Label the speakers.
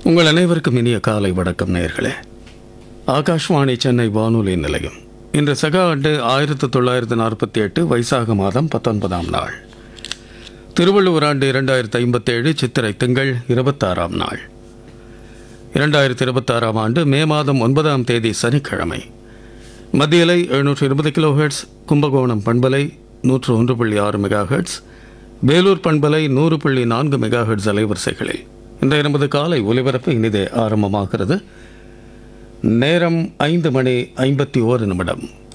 Speaker 1: உங்கள் அனைவருக்கும் இனிய காலை வணக்கம் நேயர்களே ஆகாஷ்வாணி சென்னை வானொலி நிலையம் இன்று சக ஆண்டு ஆயிரத்தி தொள்ளாயிரத்து நாற்பத்தி எட்டு வைசாக மாதம் பத்தொன்பதாம் நாள் திருவள்ளுவர் ஆண்டு இரண்டாயிரத்து ஐம்பத்தேழு சித்திரை திங்கள் இருபத்தாறாம் நாள் இரண்டாயிரத்தி இருபத்தாறாம் ஆண்டு மே மாதம் ஒன்பதாம் தேதி சனிக்கிழமை மத்தியலை எழுநூற்று இருபது கிலோ ஹெர்ட்ஸ் கும்பகோணம் பண்பலை நூற்று ஒன்று புள்ளி ஆறு மெகா ஹெர்ட்ஸ் வேலூர் பண்பலை நூறு புள்ளி நான்கு மெகா ஹெர்ட்ஸ் அலைவரிசைகளில் இன்றைய நமது காலை ஒலிபரப்பு இனிதே ஆரம்பமாகிறது நேரம் ஐந்து மணி ஐம்பத்தி ஓரு நிமிடம்